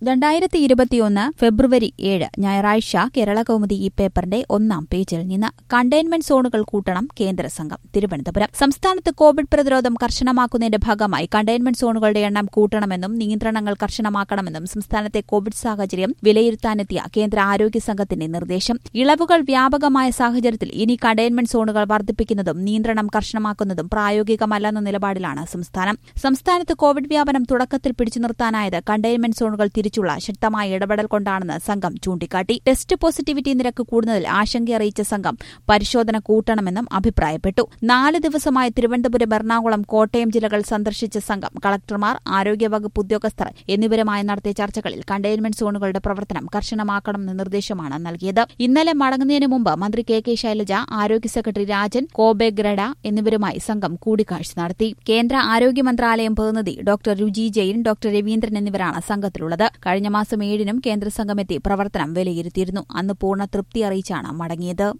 രണ്ടായിരത്തി ഇരുപത്തിയൊന്ന് ഫെബ്രുവരി ഏഴ് ഞായറാഴ്ച കേരള കൗമുദി ഈ പേപ്പറിന്റെ ഒന്നാം പേജിൽ നിന്ന് കണ്ടെയ്ൻമെന്റ് സോണുകൾ കൂട്ടണം കേന്ദ്ര സംഘം തിരുവനന്തപുരം സംസ്ഥാനത്ത് കോവിഡ് പ്രതിരോധം കർശനമാക്കുന്നതിന്റെ ഭാഗമായി കണ്ടെയ്ൻമെന്റ് സോണുകളുടെ എണ്ണം കൂട്ടണമെന്നും നിയന്ത്രണങ്ങൾ കർശനമാക്കണമെന്നും സംസ്ഥാനത്തെ കോവിഡ് സാഹചര്യം വിലയിരുത്താനെത്തിയ കേന്ദ്ര ആരോഗ്യ സംഘത്തിന്റെ നിർദ്ദേശം ഇളവുകൾ വ്യാപകമായ സാഹചര്യത്തിൽ ഇനി കണ്ടെയ്ൻമെന്റ് സോണുകൾ വർദ്ധിപ്പിക്കുന്നതും നിയന്ത്രണം കർശനമാക്കുന്നതും പ്രായോഗികമല്ലെന്ന നിലപാടിലാണ് സംസ്ഥാനം സംസ്ഥാനത്ത് കോവിഡ് വ്യാപനം തുടക്കത്തിൽ പിടിച്ചു നിർത്താനായത് കണ്ടെയ്ൻമെന്റ് സോണുകൾ തിരിച്ചുള്ള ശക്തമായ ഇടപെടൽ കൊണ്ടാണെന്ന് സംഘം ചൂണ്ടിക്കാട്ടി ടെസ്റ്റ് പോസിറ്റിവിറ്റി നിരക്ക് കൂടുന്നതിൽ ആശങ്കയറിയിച്ച സംഘം പരിശോധന കൂട്ടണമെന്നും അഭിപ്രായപ്പെട്ടു നാല് ദിവസമായി തിരുവനന്തപുരം എറണാകുളം കോട്ടയം ജില്ലകൾ സന്ദർശിച്ച സംഘം കളക്ടർമാർ ആരോഗ്യവകുപ്പ് ഉദ്യോഗസ്ഥർ എന്നിവരുമായി നടത്തിയ ചർച്ചകളിൽ കണ്ടെയ്ൻമെന്റ് സോണുകളുടെ പ്രവർത്തനം കർശനമാക്കണമെന്ന നിർദ്ദേശമാണ് നൽകിയത് ഇന്നലെ മടങ്ങുന്നതിന് മുമ്പ് മന്ത്രി കെ കെ ശൈലജ ആരോഗ്യ സെക്രട്ടറി രാജൻ കോബെ ഗ്രഡ എന്നിവരുമായി സംഘം കൂടിക്കാഴ്ച നടത്തി കേന്ദ്ര ആരോഗ്യ മന്ത്രാലയം പ്രതിനിധി ഡോക്ടർ രുചി ജെയിൻ ഡോക്ടർ രവീന്ദ്രൻ എന്നിവരാണ് സംഘത്തിലുള്ളത് കഴിഞ്ഞ മാസം ഏഴിനും കേന്ദ്ര സംഘമെത്തി പ്രവർത്തനം വിലയിരുത്തിയിരുന്നു അന്ന് പൂർണ്ണ തൃപ്തി അറിയിച്ചാണ് മടങ്ങിയത്